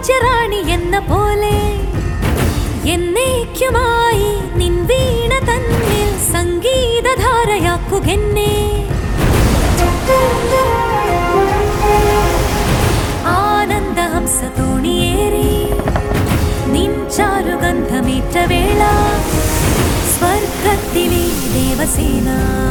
രാജറാണി എന്ന പോലെ എന്നേക്കുമായി നിൻ വീണ തന്നിൽ സംഗീതധാരയാക്കുകെന്നെ ആനന്ദഹംസ തോണിയേറി നിൻ ചാരുഗന്ധമേറ്റ വേള സ്വർഗത്തിലെ ദേവസേന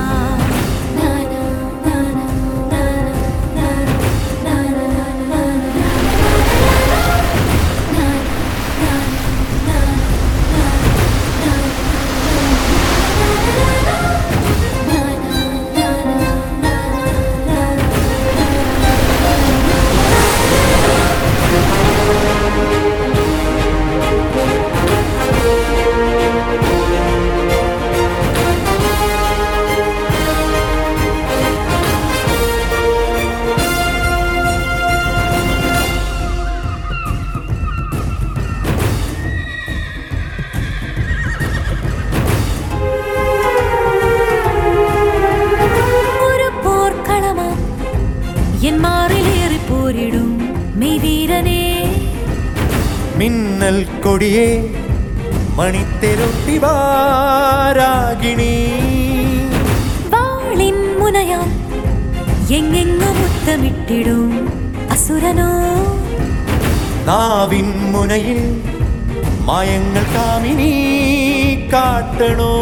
ഒരു പോർക്കളമാം എൻ മാറിലേറി പോരിടും മെയ്വീരനേ മിന്നൽ കൊടിയെ മണിത്തെരൊട്ടി വാരാഗിണി വാളിൻ മുനയാൽ എങ്ങെങ്ങു മുത്തമിട്ടിടും അസുരനോ നാവിൻ മുനയിൽ മായങ്ങൾ കാമിനി കാട്ടണോ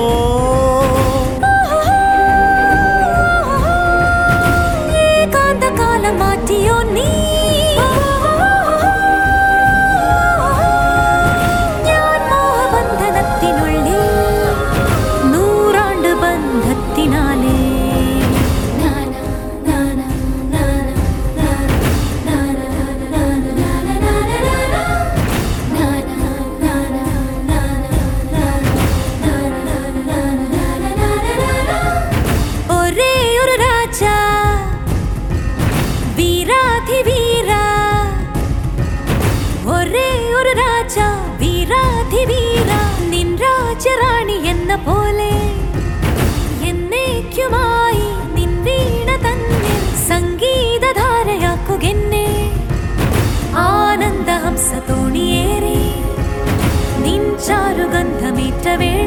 ഏകാന്തകാലം മാറ്റിയോ നീ ഞാൻ മോഹബന്ധനത്തിനുള്ളിൽ നൂറാണ്ട് ബന്ധത്തിനാലേ ഒരേ ഒരു രാജ വീരാധിവീര ഒരേ ഒരു രാജ വീരാധിവീര നിൻ രാജറാണി എന്ന പോലെ എന്നേക്കുമായി നിൻ വീണ തന്നിൽ സംഗീതധാരയാക്കുകെന്നെ ആനന്ദഹംസ തോണിയേറി നിൻ ചാരുഗന്ധമേറ്റ വേള